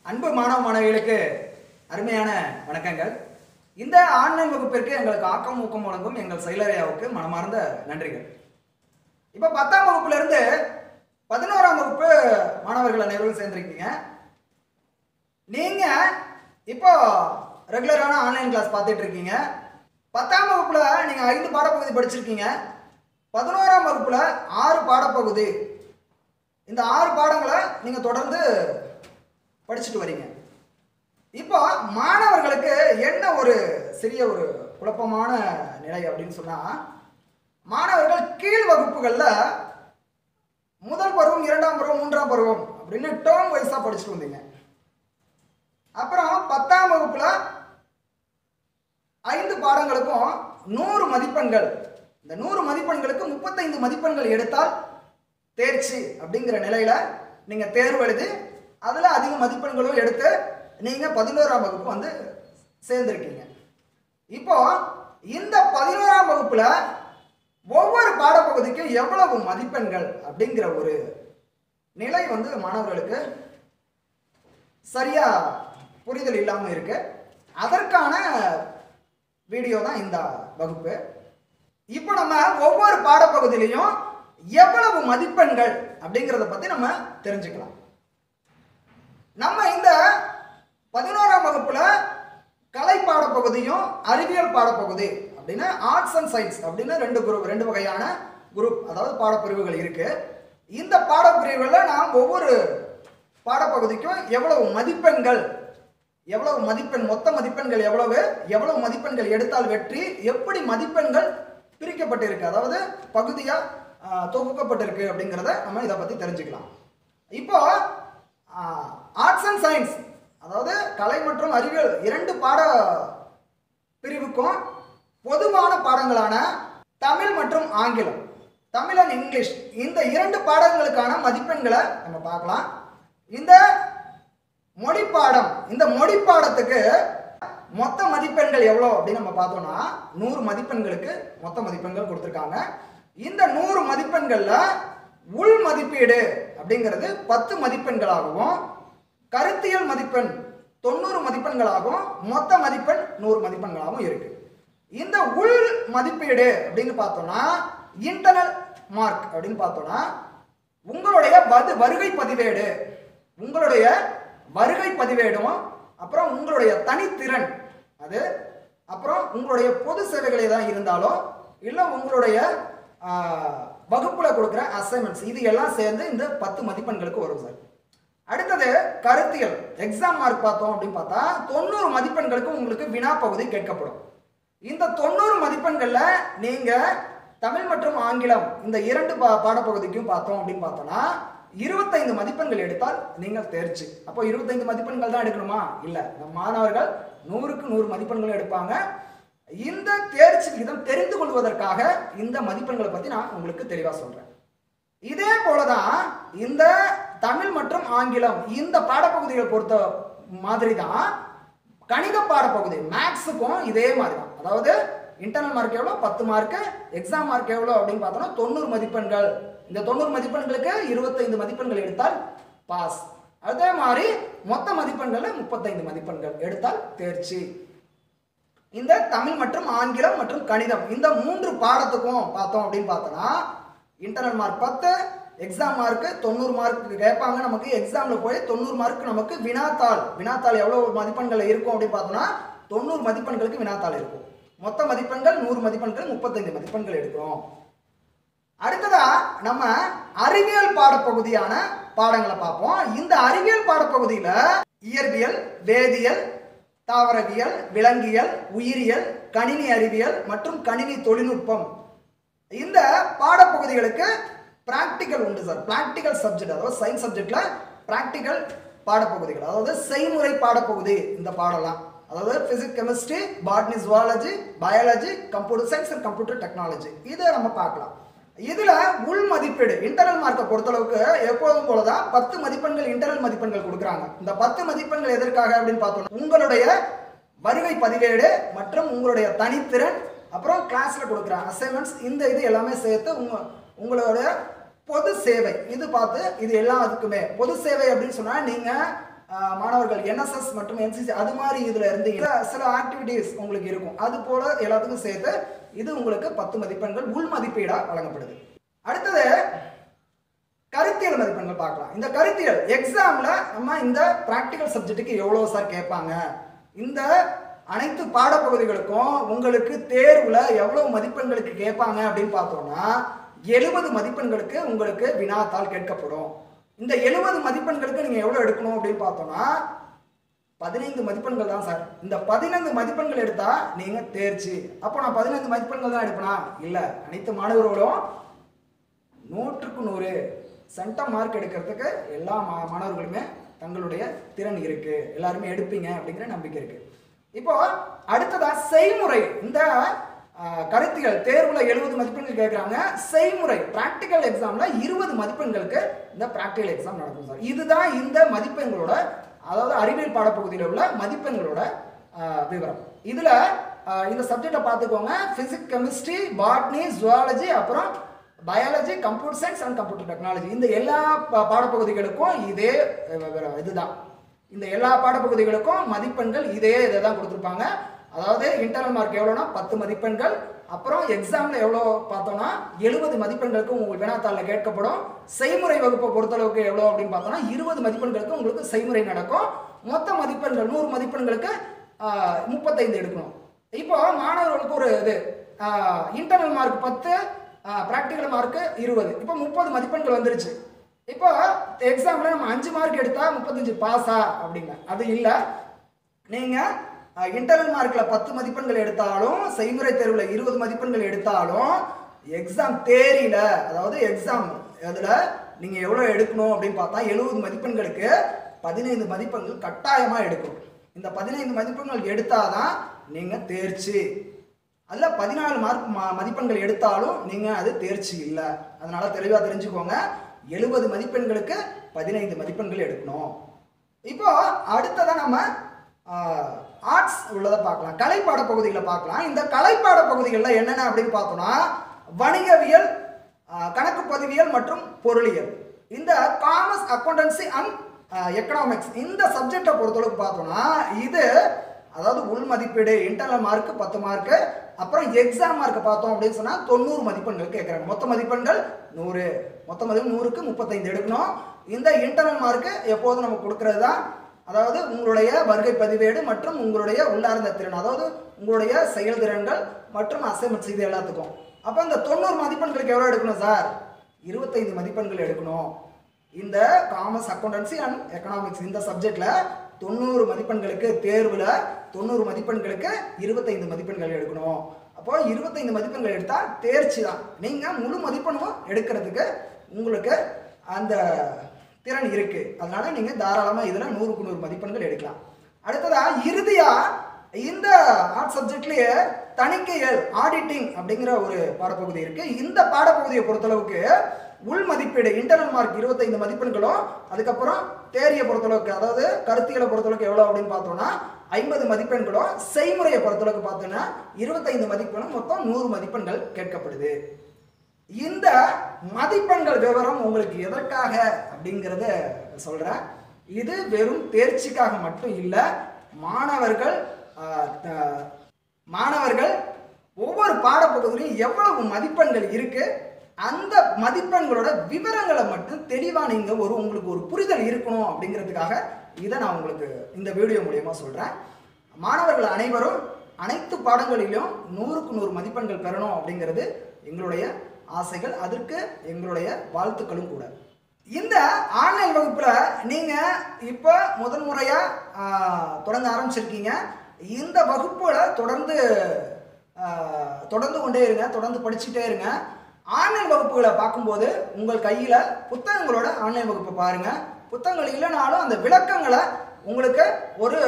அன்பு மாணவ மாணவிகளுக்கு அருமையான வணக்கங்கள் இந்த ஆன்லைன் வகுப்பிற்கு எங்களுக்கு ஆக்கம் ஊக்கம் வழங்கும் எங்கள் செயலரையாவுக்கு மனமார்ந்த நன்றிகள் இப்போ பத்தாம் வகுப்புல இருந்து பதினோராம் வகுப்பு மாணவர்கள் அனைவரும் சேர்ந்திருக்கீங்க நீங்க இப்போ ரெகுலரான ஆன்லைன் கிளாஸ் பார்த்துட்டு இருக்கீங்க பத்தாம் வகுப்புல நீங்க ஐந்து பாடப்பகுதி படிச்சிருக்கீங்க பதினோராம் வகுப்புல ஆறு பாடப்பகுதி இந்த ஆறு பாடங்களை நீங்க தொடர்ந்து படிச்சுட்டு வரீங்க இப்போ மாணவர்களுக்கு என்ன ஒரு சிறிய ஒரு குழப்பமான நிலை அப்படின்னு சொன்னா மாணவர்கள் கீழ் வகுப்புகள்ல முதல் பருவம் இரண்டாம் பருவம் மூன்றாம் பருவம் அப்படின்னு டேர்ம் வைஸா படிச்சுட்டு வந்தீங்க அப்புறம் பத்தாம் வகுப்புல ஐந்து பாடங்களுக்கும் நூறு மதிப்பெண்கள் இந்த நூறு மதிப்பெண்களுக்கு முப்பத்தைந்து மதிப்பெண்கள் எடுத்தால் தேர்ச்சி அப்படிங்கிற நிலையில நீங்க தேர்வு எழுதி அதுல அதிக மதிப்பெண்களும் எடுத்து நீங்க பதினோராம் வகுப்பு வந்து சேர்ந்திருக்கீங்க இப்போ இந்த பதினோராம் வகுப்புல ஒவ்வொரு பாடப்பகுதிக்கும் எவ்வளவு மதிப்பெண்கள் அப்படிங்கிற ஒரு நிலை வந்து மாணவர்களுக்கு சரியா புரிதல் இல்லாம இருக்கு அதற்கான வீடியோ தான் இந்த வகுப்பு இப்போ நம்ம ஒவ்வொரு பாடப்பகுதியிலையும் எவ்வளவு மதிப்பெண்கள் அப்படிங்கிறத பத்தி நம்ம தெரிஞ்சுக்கலாம் நம்ம இந்த பதினோராம் வகுப்புல கலை பாடப்பகுதியும் அறிவியல் பாடப்பகுதி அப்படின்னு ஆர்ட்ஸ் அண்ட் சயின்ஸ் அப்படின்னு ரெண்டு குரூப் ரெண்டு வகையான குரூப் அதாவது பாடப்பிரிவுகள் இருக்கு இந்த பாடப்பிரிவுகளில் நாம் ஒவ்வொரு பாடப்பகுதிக்கும் எவ்வளவு மதிப்பெண்கள் எவ்வளவு மதிப்பெண் மொத்த மதிப்பெண்கள் எவ்வளவு எவ்வளவு மதிப்பெண்கள் எடுத்தால் வெற்றி எப்படி மதிப்பெண்கள் பிரிக்கப்பட்டிருக்கு அதாவது பகுதியா ஆஹ், தொகுக்கப்பட்டிருக்கு அப்படிங்கிறத நம்ம இதை பத்தி தெரிஞ்சுக்கலாம் இப்போ ஆர்ட்ஸ் அண்ட் சயின்ஸ் அதாவது கலை மற்றும் அறிவியல் இரண்டு பாட பிரிவுக்கும் பொதுவான பாடங்களான தமிழ் மற்றும் ஆங்கிலம் தமிழ் அண்ட் இங்கிலீஷ் இந்த இரண்டு பாடங்களுக்கான மதிப்பெண்களை நம்ம பார்க்கலாம் இந்த மொழி பாடம் இந்த மொழி பாடத்துக்கு மொத்த மதிப்பெண்கள் எவ்வளோ அப்படின்னு நம்ம பார்த்தோம்னா நூறு மதிப்பெண்களுக்கு மொத்த மதிப்பெண்கள் கொடுத்துருக்காங்க இந்த நூறு மதிப்பெண்கள்ல உள் மதிப்பீடு அப்படிங்கிறது பத்து மதிப்பெண்களாகவும் கருத்தியல் மதிப்பெண் தொண்ணூறு மதிப்பெண்களாகவும் மொத்த மதிப்பெண் நூறு மதிப்பெண்களாகவும் இருக்கு இந்த உள் மதிப்பீடு அப்படின்னு பார்த்தோம்னா இன்டர்னல் மார்க் அப்படின்னு பார்த்தோம்னா உங்களுடைய வது வருகை பதிவேடு உங்களுடைய வருகை பதிவேடும் அப்புறம் உங்களுடைய தனித்திறன் அது அப்புறம் உங்களுடைய பொது சேவைகள் ஏதாவது இருந்தாலும் இல்லை உங்களுடைய ஆஹ், வகுப்புல கொடுக்குற அசைன்மெண்ட்ஸ் இது எல்லாம் சேர்ந்து இந்த பத்து மதிப்பெண்களுக்கு வரும் சார் அடுத்தது கருத்தியல் எக்ஸாம் மார்க் பார்த்தோம் அப்படின்னு பார்த்தா தொண்ணூறு மதிப்பெண்களுக்கு உங்களுக்கு வினா பகுதி கேட்கப்படும் இந்த தொண்ணூறு மதிப்பெண்கள்ல நீங்க தமிழ் மற்றும் ஆங்கிலம் இந்த இரண்டு பா- பாடப்பகுதிக்கும் பார்த்தோம் அப்படின்னு பார்த்தோம்னா இருபத்தைந்து மதிப்பெண்கள் எடுத்தால் நீங்கள் தேர்ச்சி அப்போ இருபத்தைந்து மதிப்பெண்கள் தான் எடுக்கணுமா இல்ல நம் மாணவர்கள் நூறுக்கு நூறு மதிப்பெண்கள் எடுப்பாங்க இந்த தேர்ச்சி விகிதம் தெரிந்து கொள்வதற்காக இந்த மதிப்பெண்களை பத்தி நான் உங்களுக்கு தெளிவா சொல்றேன் இதே போலதான் இந்த தமிழ் மற்றும் ஆங்கிலம் இந்த பாடப்பகுதிகளை பொறுத்த மாதிரி தான் கணித பாடப்பகுதி மேக்ஸுக்கும் இதே மாதிரி தான் அதாவது இன்டர்னல் மார்க் எவ்வளோ பத்து மார்க்கு எக்ஸாம் மார்க் எவ்வளோ அப்படின்னு பார்த்தோம்னா தொண்ணூறு மதிப்பெண்கள் இந்த தொண்ணூறு மதிப்பெண்களுக்கு இருபத்தைந்து மதிப்பெண்கள் எடுத்தால் பாஸ் அதே மாதிரி மொத்த மதிப்பெண்கள் முப்பத்தைந்து மதிப்பெண்கள் எடுத்தால் தேர்ச்சி இந்த தமிழ் மற்றும் ஆங்கிலம் மற்றும் கணிதம் இந்த மூன்று பாடத்துக்கும் பார்த்தோம் அப்படின்னு பார்த்தோம்னா இன்டர்னல் மார்க் பத்து எக்ஸாம் மார்க்கு தொண்ணூறு மார்க் கேட்பாங்க நமக்கு எக்ஸாம்ல போய் தொண்ணூறு மார்க் நமக்கு வினாத்தாள் வினாத்தாள் எவ்வளவு மதிப்பெண்கள் இருக்கும் அப்படின்னு பார்த்தோம்னா தொண்ணூறு மதிப்பெண்களுக்கு வினாத்தாள் இருக்கும் மொத்த மதிப்பெண்கள் நூறு மதிப்பெண்கள் முப்பத்தைந்து மதிப்பெண்கள் எடுக்கிறோம் அடுத்ததா நம்ம அறிவியல் பாடப்பகுதியான பாடங்களை பார்ப்போம் இந்த அறிவியல் பாடப்பகுதியில இயற்பியல் வேதியியல் தாவரவியல் விலங்கியல் உயிரியல் கணினி அறிவியல் மற்றும் கணினி தொழில்நுட்பம் இந்த பாடப்பகுதிகளுக்கு பிராக்டிக்கல் உண்டு சார் பிராக்டிக்கல் சப்ஜெக்ட் அதாவது சயின்ஸ் சப்ஜெக்ட்ல பிராக்டிக்கல் பாடப்பகுதிகள் அதாவது செய்முறை பாடப்பகுதி இந்த பாடலாம் அதாவது physics chemistry botany zoology biology computer science and computer technology இதை நம்ம பார்க்கலாம் இதுல உள் மதிப்பீடு இன்டர்னல் மார்க்கை பொறுத்தளவுக்கு எப்போதும் போலதான் பத்து மதிப்பெண்கள் இன்டர்னல் மதிப்பெண்கள் கொடுக்குறாங்க இந்த பத்து மதிப்பெண்கள் எதற்காக அப்படின்னு பார்த்தோம் உங்களுடைய வருகை பதிவேடு மற்றும் உங்களுடைய தனித்திறன் அப்புறம் கிளாஸ்ல கொடுக்குற அசைன்மெண்ட்ஸ் இந்த இது எல்லாமே சேர்த்து உங்க உங்களோட பொது சேவை இது பார்த்து இது எல்லாத்துக்குமே பொது சேவை அப்படின்னு சொன்னா நீங்க ஆஹ், மாணவர்கள் என்எஸ்எஸ் மற்றும் என்சிசி அது மாதிரி இதில் இருந்தீங்க சில ஆக்டிவிட்டீஸ் உங்களுக்கு இருக்கும் அது போல எல்லாத்துக்கும் சேர்த்து இது உங்களுக்கு பத்து மதிப்பெண்கள் உள் மதிப்பீடாக வழங்கப்படுது அடுத்தது கருத்தியல் மதிப்பெண்கள் பார்க்கலாம் இந்த கருத்தியல் எக்ஸாம்ல நம்ம இந்த பிராக்டிகல் சப்ஜெக்ட்டுக்கு எவ்வளோ சார் கேட்பாங்க இந்த அனைத்து பாடப்பகுதிகளுக்கும் உங்களுக்கு தேர்வுல எவ்வளவு மதிப்பெண்களுக்கு கேட்பாங்க அப்படின்னு பார்த்தோம்னா எழுபது மதிப்பெண்களுக்கு உங்களுக்கு வினாத்தாள் கேட்கப்படும் இந்த எழுபது மதிப்பெண்களுக்கு நீங்க எவ்வளவு எடுக்கணும் அப்படின்னு பார்த்தோம்னா பதினைந்து மதிப்பெண்கள் தான் சார் இந்த பதினைந்து மதிப்பெண்கள் எடுத்தா நீங்க தேர்ச்சி அப்போ நான் பதினைந்து மதிப்பெண்கள் தான் எடுப்பேனா இல்ல அனைத்து மாணவர்களும் நூற்றுக்கு நூறு சென்டம் மார்க் எடுக்கிறதுக்கு எல்லா மா மாணவர்களுமே தங்களுடைய திறன் இருக்கு எல்லாருமே எடுப்பீங்க அப்படிங்கிற நம்பிக்கை இருக்கு இப்போ அடுத்ததா செய்முறை இந்த ஆஹ், கருத்தியல் தேர்வுல எழுபது மதிப்பெண்கள் கேட்குறாங்க செய்முறை பிராக்டிக்கல் எக்ஸாம்ல இருபது மதிப்பெண்களுக்கு இந்த பிராக்டிக்கல் எக்ஸாம் நடக்கும் சார் இதுதான் இந்த மதிப்பெண்களோட அதாவது அறிவியல் பாடப்பகுதியில் உள்ள மதிப்பெண்களோட ஆஹ், விவரம் இதுல ஆஹ், இந்த சப்ஜெக்டை பார்த்துக்கோங்க பிசிக்ஸ் கெமிஸ்ட்ரி பாட்னி ஜுவாலஜி அப்புறம் biology computer science and computer technology இந்த எல்லா பா- பாடப்பகுதிகளுக்கும் இதே அஹ், வே- இதுதான் இந்த எல்லா பாடப்பகுதிகளுக்கும் மதிப்பெண்கள் இதே இதை தான் கொடுத்துருப்பாங்க அதாவது இன்டர்னல் மார்க் எவ்வளோனா பத்து மதிப்பெண்கள் அப்புறம் எக்ஸாமில் எவ்வளோ பார்த்தோம்னா எழுபது மதிப்பெண்களுக்கு உங்களுக்கு வினாத்தாளில் கேட்கப்படும் செய்முறை வகுப்பை பொறுத்தளவுக்கு எவ்வளோ அப்படின்னு பார்த்தோம்னா இருபது மதிப்பெண்களுக்கு உங்களுக்கு செய்முறை நடக்கும் மொத்த மதிப்பெண்கள் நூறு மதிப்பெண்களுக்கு ஆஹ், முப்பத்தைந்து எடுக்கணும் இப்போ மாணவர்களுக்கு ஒரு இது இன்டர்னல் மார்க் பத்து ப்ராக்டிக்கல் மார்க்கு இருபது இப்போ முப்பது மதிப்பெண்கள் வந்துருச்சு இப்போ எக்ஸாமில் நம்ம அஞ்சு மார்க் எடுத்தால் முப்பத்தஞ்சு பாஸா அப்படிங்க அது இல்லை நீங்கள் இன்டர்னல் மார்க்கில் பத்து மதிப்பெண்கள் எடுத்தாலும் செய்முறை தேர்வில் இருபது மதிப்பெண்கள் எடுத்தாலும் எக்ஸாம் தேரியில் அதாவது எக்ஸாம் அதில் நீங்கள் எவ்வளோ எடுக்கணும் அப்படின்னு பார்த்தா எழுபது மதிப்பெண்களுக்கு பதினைந்து மதிப்பெண்கள் கட்டாயமாக எடுக்கணும் இந்த பதினைந்து மதிப்பெண்கள் எடுத்தாதான் நீங்கள் தேர்ச்சி அதில் பதினாலு மார்க் ம மதிப்பெண்கள் எடுத்தாலும் நீங்கள் அது தேர்ச்சி இல்லை அதனால் தெளிவாக தெரிஞ்சுக்கோங்க எழுபது மதிப்பெண்களுக்கு பதினைந்து மதிப்பெண்கள் எடுக்கணும் இப்போ அடுத்ததாக நம்ம ஆர்ட்ஸ் உள்ளதை பார்க்கலாம் கலை பாடப்பகுதிகளை பார்க்கலாம் இந்த கலை பாடப்பகுதிகளில் என்னென்ன அப்படின்னு பார்த்தோம்னா வணிகவியல் ஆஹ், கணக்கு பதிவியல் மற்றும் பொருளியல் இந்த காமர்ஸ் அக்கௌண்டன்சி அண்ட் எக்கனாமிக்ஸ் இந்த சப்ஜெக்டை பொறுத்தளவுக்கு பார்த்தோம்னா இது அதாவது உள் மதிப்பீடு இன்டர்னல் மார்க் பத்து மார்க்கு அப்புறம் எக்ஸாம் மார்க் பார்த்தோம் அப்படின்னு சொன்னால் தொண்ணூறு மதிப்பெண்கள் கேட்குறாங்க மொத்த மதிப்பெண்கள் நூறு மொத்த மதிப்பு நூறுக்கு முப்பத்தைந்து எடுக்கணும் இந்த இன்டர்னல் மார்க்கு எப்போதும் நம்ம கொடுக்கறது தான் அதாவது உங்களுடைய வருகை பதிவேடு மற்றும் உங்களுடைய உள்ளார்ந்த திறன் அதாவது உங்களுடைய செயல்திறன்கள் மற்றும் அசைன்மெண்ட்ஸ் இது எல்லாத்துக்கும் அப்போ இந்த தொண்ணூறு மதிப்பெண்களுக்கு எவ்வளோ எடுக்கணும் சார் இருபத்தைந்து மதிப்பெண்கள் எடுக்கணும் இந்த காமர்ஸ் அக்கௌண்டன்சி அண்ட் எக்கனாமிக்ஸ் இந்த சப்ஜெக்ட்ல தொண்ணூறு மதிப்பெண்களுக்கு தேர்வில் தொண்ணூறு மதிப்பெண்களுக்கு இருபத்தைந்து மதிப்பெண்கள் எடுக்கணும் அப்போ இருபத்தைந்து மதிப்பெண்கள் எடுத்தால் தேர்ச்சி தான் நீங்கள் முழு மதிப்பெண்ணும் எடுக்கிறதுக்கு உங்களுக்கு அந்த திறன் இருக்கு அதனால நீங்கள் தாராளமாக இதில் நூறுக்கு நூறு மதிப்பெண்கள் எடுக்கலாம் அடுத்ததா இறுதியா இந்த ஆர்ட் சப்ஜெக்ட்லயே தணிக்கையல் ஆடிட்டிங் அப்படிங்கிற ஒரு பாடப்பகுதி இருக்கு இந்த பாடப்பகுதியை பொறுத்தளவுக்கு உள் மதிப்பீடு இன்டர்னல் மார்க் இருபத்தைந்து மதிப்பெண்களும் அதுக்கப்புறம் தேரியை பொறுத்தளவுக்கு அதாவது கருத்தியலை பொறுத்தளவுக்கு எவ்வளோ அப்படின்னு பார்த்தோம்னா ஐம்பது மதிப்பெண்களும் செய்முறையை பொறுத்தளவுக்கு பார்த்தோம்னா இருபத்தைந்து மதிப்பெண்ணும் மொத்தம் நூறு மதிப்பெண்கள் கேட்கப்படுது இந்த மதிப்பெண்கள் விவரம் உங்களுக்கு எதற்காக அப்படிங்கிறத சொல்கிறேன் இது வெறும் தேர்ச்சிக்காக மட்டும் இல்லை மாணவர்கள் ஆஹ், த- மாணவர்கள் ஒவ்வொரு பாடப்பகுதியிலும் எவ்வளவு மதிப்பெண்கள் இருக்கு அந்த மதிப்பெண்களோட விவரங்களை மட்டும் தெளிவாக நீங்கள் ஒரு உங்களுக்கு ஒரு புரிதல் இருக்கணும் அப்படிங்கிறதுக்காக இதை நான் உங்களுக்கு இந்த வீடியோ மூலியமா சொல்கிறேன் மாணவர்கள் அனைவரும் அனைத்து பாடங்களிலும் நூறுக்கு நூறு மதிப்பெண்கள் பெறணும் அப்படிங்கிறது எங்களுடைய ஆசைகள் அதற்கு எங்களுடைய வாழ்த்துக்களும் கூட இந்த ஆன்லைன் வகுப்பில் நீங்கள் இப்போ முதல் முறையாக தொடங்க ஆரம்பிச்சிருக்கீங்க இந்த வகுப்புகளை தொடர்ந்து ஆஹ், தொடர்ந்து கொண்டே இருங்க தொடர்ந்து படிச்சுட்டே இருங்க ஆன்லைன் வகுப்புகளை பார்க்கும்போது உங்கள் கையில் புத்தகங்களோட ஆன்லைன் வகுப்பை பாருங்கள் புத்தகங்கள் இல்லைனாலும் அந்த விளக்கங்களை உங்களுக்கு ஒரு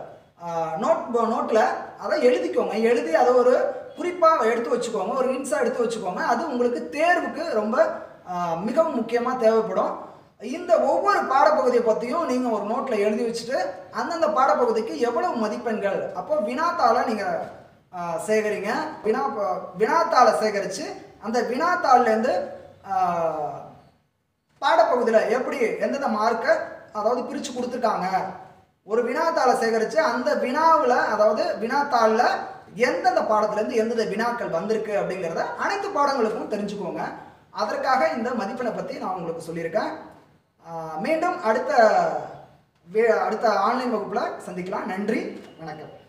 நோட் நோட்டில் அதை எழுதிக்கோங்க எழுதி அதை ஒரு குறிப்பாக எடுத்து வச்சுக்கோங்க ஒரு இன்ஸாக எடுத்து வச்சுக்கோங்க அது உங்களுக்கு தேர்வுக்கு ரொம்ப ஆஹ், மிகவும் முக்கியமாக தேவைப்படும் இந்த ஒவ்வொரு பாடப்பகுதியை பற்றியும் நீங்கள் ஒரு நோட்டில் எழுதி வச்சுட்டு அந்தந்த பாடப்பகுதிக்கு எவ்வளவு மதிப்பெண்கள் அப்போ வினாத்தாளை நீங்கள் சேகரிங்க வினா வினாத்தாளை சேகரித்து அந்த வினாத்தாள்லேருந்து பாடப்பகுதியில் எப்படி எந்தெந்த மார்க்கை அதாவது பிரித்து கொடுத்துருக்காங்க ஒரு வினாத்தாளை சேகரித்து அந்த வினாவில் அதாவது வினாத்தாளில் எந்தெந்த பாடத்துலேருந்து எந்தெந்த வினாக்கள் வந்திருக்கு அப்படிங்கிறத அனைத்து பாடங்களுக்கும் தெரிஞ்சுக்கோங்க அதற்காக இந்த மதிப்பெண்ணை பற்றி நான் உங்களுக்கு சொல்லியிருக்கேன் ஆஹ் மீண்டும் அடுத்த வே- அடுத்த ஆன்லைன் வகுப்பில் சந்திக்கலாம் நன்றி வணக்கம்